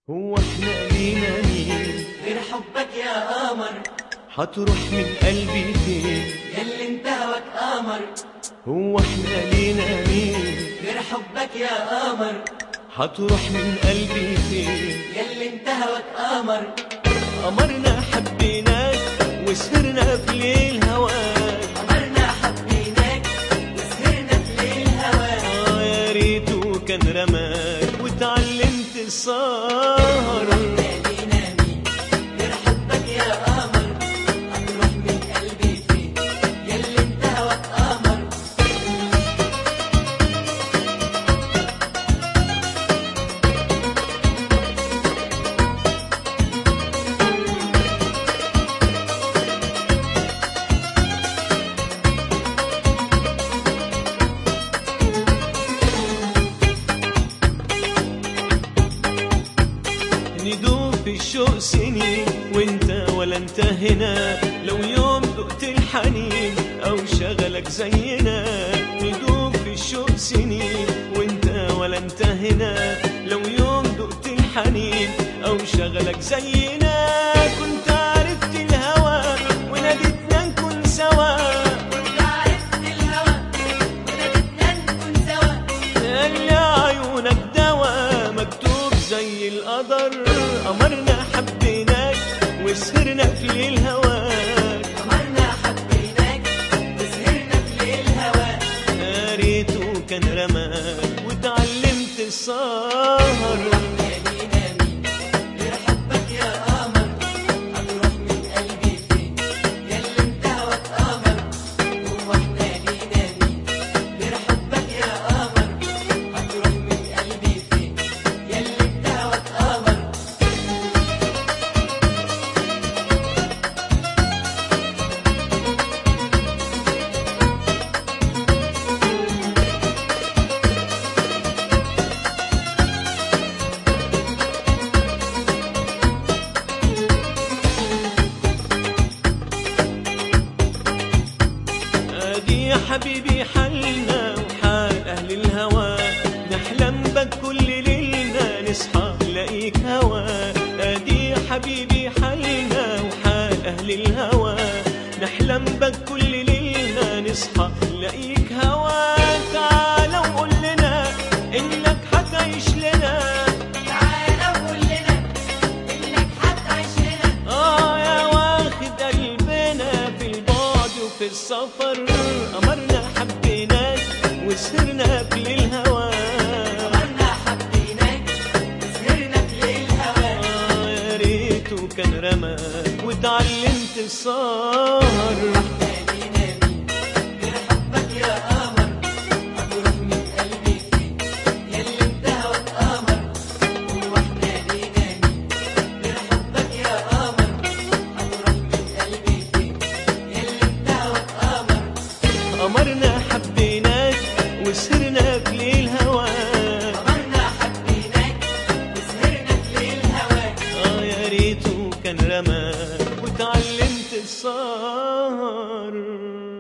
هو احنا لينا مين غير حبك يا قمر هتروح من قلبي فين ياللي انت هواك قمر هو احنا لينا مين غير حبك يا قمر هتروح من قلبي فين ياللي انت هواك قمر قمرنا حبيناك وسهرنا في ليل هواك قمرنا حبيناك وسهرنا في ليل هواك آه يا ريته كان رماك وتعلمت السهر لينا مين غير حبك يا قمر هتروح من قلبي فين ياللي انت هواك قمر ندوب في الشوق سنين وانت ولا انت هنا لو يوم دقت الحنين او شغلك زينا ندوب في الشوق سنين وانت ولا انت هنا لو يوم دقت الحنين او شغلك زينا كنت عرفت الهوى وناديتنا نكون سوا كنت عرفت الهوى ونادتنا نكون سوا اللي عيونك دوا مكتوب زي القدر قمرنا حبيناك وسهرنا في ليل هواك قمرنا حبيناك وسهرنا في ليل هواك يا ريته كان رماك وتعلمت السهر لينا مين غير حبك يا قمر هتروح من قلبي فين ياللي انت هواك قمر هو احنا لينا مين غير حبك يا قمر هتروح من قلبي فين ياللي انت هواك قمر ادي يا حبيبي حالنا وحال اهل الهوى نحلم بك كل ليلنا نصحى نلاقيك هوا ادي يا حبيبي حالنا وحال اهل الهوى نحلم بك كل ليلنا نصحى نلاقيك هوا تعال وقول لنا انك حتعيش لنا تعالى وقول لنا انك هتعيش هنا اه يا واخد قلبنا في البعد وفي السفر قمرنا حبيناك وسهرنا في الهوى قمرنا حبيناك وسهرنا في ليل هواك آه يا ريته كان رماك وتعلمت السهر لينا مين غير حبك يا قمر هتروح من قلبي فين ياللي انت هواك قمر هو احنا لينا مين غير حبك يا قمر هتروح من قلبي فين ياللي انت هواك قمر قمرنا حبيناك وسهرنا في ليل هواك قمرنا حبيناك وسهرنا في ليل هواك اه يا ريته كان رماك وتعلمت السهر